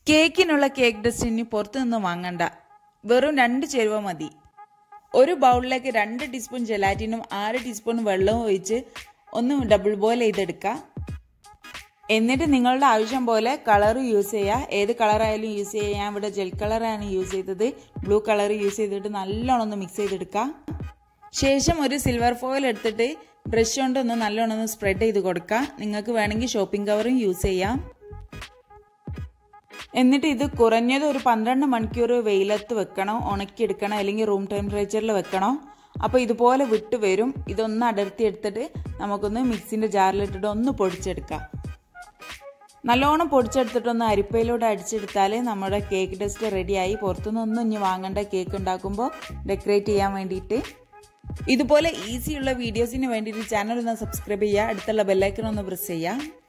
കേക്കിനുള്ള cake dust ഇനി പുറത്തു നിന്ന് വാങ്ങണ്ട വെറും രണ്ട് ചേരുവ മതി ഒരു ബൗളിലേക്ക് രണ്ട് ടീസ്പൂൺ ജെലാറ്റിനും ആറ് ടീസ്പൂൺ വെള്ളവും ഒഴിച്ച് ഒന്ന് ഡബിൾ ബോയിൽ ചെയ്തെടുക്കുക എന്നിട്ട് നിങ്ങളുടെ ആവശ്യം പോലെ കളർ യൂസ് ചെയ്യുക ഏത് കളറായാലും യൂസ് ചെയ്യുക ഞാൻ ഇവിടെ ജെൽ കളറാണ് യൂസ് ചെയ്തത് ബ്ലൂ കളർ യൂസ് ചെയ്തിട്ട് നല്ലോണം ഒന്ന് മിക്സ് ചെയ്തെടുക്കുക ശേഷം ഒരു സിൽവർ ഫോയിൽ എടുത്തിട്ട് ബ്രഷ് കൊണ്ട് ഒന്ന് നല്ലോണം ഒന്ന് സ്പ്രെഡ് ചെയ്ത് കൊടുക്കുക നിങ്ങൾക്ക് വേണമെങ്കിൽ ഷോപ്പിംഗ് കവറും യൂസ് ചെയ്യാം എന്നിട്ട് ഇത് കുറഞ്ഞത് ഒരു പന്ത്രണ്ട് മണിക്കൂർ വെയിലത്ത് വെക്കണം ഉണക്കിയെടുക്കണം അല്ലെങ്കിൽ റൂം ടെമ്പറേച്ചറിൽ വെക്കണം അപ്പോൾ ഇതുപോലെ വിട്ട് വരും ഇതൊന്ന് അടർത്തി എടുത്തിട്ട് നമുക്കൊന്ന് മിക്സിൻ്റെ ജാറിലിട്ടിട്ട് ഒന്ന് പൊടിച്ചെടുക്കാം നല്ലോണം പൊടിച്ചെടുത്തിട്ടൊന്ന് അരിപ്പയിലൂടെ അടിച്ചെടുത്താൽ നമ്മുടെ കേക്ക് ടെസ്റ്റ് റെഡിയായി പുറത്തുനിന്നൊന്നും ഇനി വാങ്ങേണ്ട കേക്ക് ഉണ്ടാക്കുമ്പോൾ ഡെക്കറേറ്റ് ചെയ്യാൻ വേണ്ടിയിട്ട് ഇതുപോലെ ഈസിയുള്ള വീഡിയോസിന് വേണ്ടിയിട്ട് ചാനൽ ഒന്ന് സബ്സ്ക്രൈബ് ചെയ്യുക അടുത്തുള്ള ബെല്ലൈക്കൺ ഒന്ന് പ്രസ് ചെയ്യുക